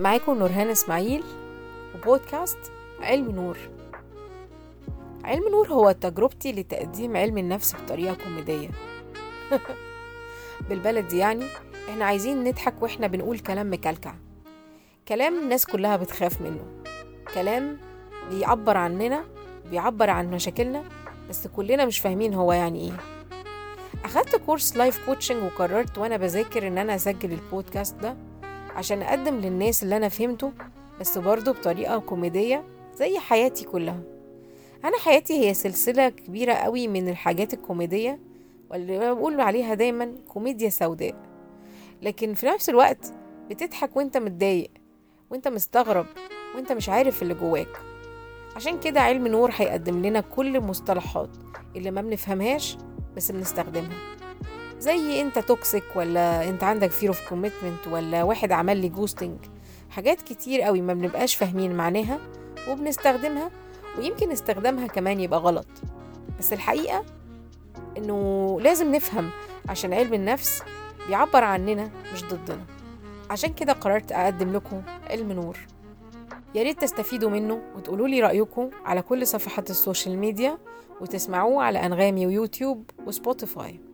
معاكم نورهان اسماعيل وبودكاست علم نور علم نور هو تجربتي لتقديم علم النفس بطريقة كوميدية بالبلدي يعني احنا عايزين نضحك واحنا بنقول كلام مكلكع كلام الناس كلها بتخاف منه كلام بيعبر عننا بيعبر عن مشاكلنا بس كلنا مش فاهمين هو يعني ايه أخدت كورس لايف كوتشنج وقررت وأنا بذاكر إن أنا أسجل البودكاست ده عشان أقدم للناس اللي أنا فهمته بس برضه بطريقة كوميدية زي حياتي كلها أنا حياتي هي سلسلة كبيرة قوي من الحاجات الكوميدية واللي بقول عليها دايما كوميديا سوداء لكن في نفس الوقت بتضحك وانت متضايق وانت مستغرب وانت مش عارف اللي جواك عشان كده علم نور هيقدم لنا كل المصطلحات اللي ما بنفهمهاش بس بنستخدمها زي انت توكسيك ولا انت عندك فير اوف كوميتمنت ولا واحد عمل لي جوستنج حاجات كتير قوي ما بنبقاش فاهمين معناها وبنستخدمها ويمكن استخدامها كمان يبقى غلط بس الحقيقة انه لازم نفهم عشان علم النفس بيعبر عننا مش ضدنا عشان كده قررت أقدم لكم علم نور يا ريت تستفيدوا منه وتقولوا لي رأيكم على كل صفحات السوشيال ميديا وتسمعوه على أنغامي ويوتيوب وسبوتيفاي